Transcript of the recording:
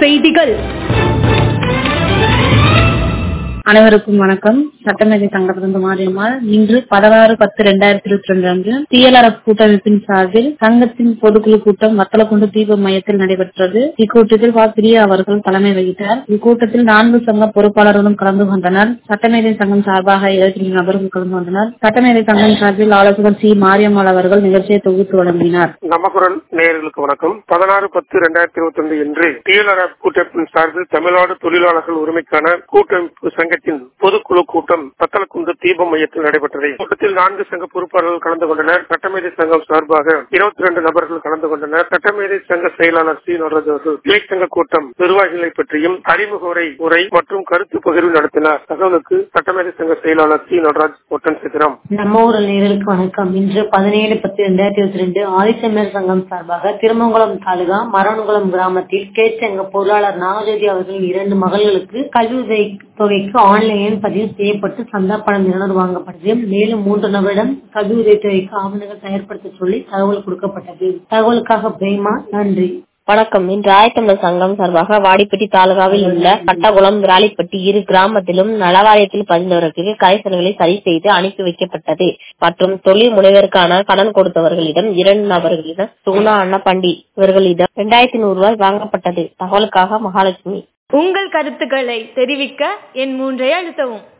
செய்திகள் அனைவருக்கும் வணக்கம் சட்டமேதை சங்கத்திலிருந்து மாரியம்மாள் இன்று பதினாறு பத்து இரண்டாயிரத்தி இருபத்தி ரெண்டு அன்று டிஎல்ஆர்எஃப் கூட்டமைப்பின் சார்பில் சங்கத்தின் பொதுக்குழு கூட்டம் வத்தலக்குண்டு தீப மையத்தில் நடைபெற்றது இக்கூட்டத்தில் வா பிரியா அவர்கள் தலைமை வகித்தார் இக்கூட்டத்தில் நான்கு சங்க பொறுப்பாளர்களும் கலந்து கொண்டனர் சட்டமேதை சங்கம் சார்பாக இருபத்தி ரெண்டு நபர்கள் கலந்து கொண்டனர் சட்டமேதை சங்கம் சார்பில் ஆலோசகர் சி மாரியம்மாள் அவர்கள் நிகழ்ச்சியை தொகுத்து வழங்கினார் நமக்குரல் நேயர்களுக்கு வணக்கம் பதினாறு பத்து இரண்டாயிரத்தி இருபத்தி ரெண்டு இன்று டிஎல்ஆர்எஃப் கூட்டமைப்பின் சார்பில் தமிழ்நாடு தொழிலாளர்கள் உரிமைக்கான கூட்டமைப்பு சங்கத்தின் பொதுக்குழு கூட்டம் பத்தலக்குண்டு தீபம் மையத்தில் நடைபெற்றது கூட்டத்தில் நான்கு சங்க பொறுப்பாளர்கள் கலந்து கொண்டனர் சட்டமேதை சங்கம் சார்பாக இருபத்தி ரெண்டு நபர்கள் கலந்து கொண்டனர் சட்டமேதை சங்க செயலாளர் சி நடராஜ் அவர்கள் கிளை சங்க கூட்டம் நிர்வாகிகளை பற்றியும் அறிமுக உரை உரை மற்றும் கருத்து பகிர்வு நடத்தினார் தகவலுக்கு சட்டமேதை சங்க செயலாளர் சி நடராஜ் ஒட்டன் சித்திரம் நம்ம ஊரில் நேர்களுக்கு வணக்கம் இன்று பதினேழு பத்து இரண்டாயிரத்தி இருபத்தி ரெண்டு ஆதிசமர் சங்கம் சார்பாக திருமங்கலம் தாலுகா மரணகுளம் கிராமத்தில் கேச்சங்க பொருளாளர் நாகஜோதி அவர்களின் இரண்டு மகள்களுக்கு கல்வி உதவி தொகைக்கு ஆன்லைனில் பதிவு செய்யப்பட்டு சந்தா பணம் இருநூறு வாங்கப்பட்டது மேலும் மூன்று நபரிடம் கல்வி உதவி தொகைக்கு ஆவணங்கள் தயார்படுத்த சொல்லி தகவல் கொடுக்கப்பட்டது தகவலுக்காக பிரேமா நன்றி வணக்கம் இன்று ஆயத்தமிழர் சங்கம் சார்பாக வாடிப்பட்டி தாலுகாவில் உள்ள கட்டகுளம் விராலிப்பட்டி இரு கிராமத்திலும் நலவாரியத்தில் பதிந்தவர்களுக்கு கரைசல்களை சரி செய்து அனுப்பி வைக்கப்பட்டது மற்றும் தொழில் முனைவருக்கான கடன் கொடுத்தவர்களிடம் இரண்டு நபர்களிடம் சுகுணா அன்னப்பண்டி இவர்களிடம் இரண்டாயிரத்தி நூறு ரூபாய் வாங்கப்பட்டது தகவலுக்காக மகாலட்சுமி உங்கள் கருத்துக்களை தெரிவிக்க என் மூன்றை அழுத்தவும்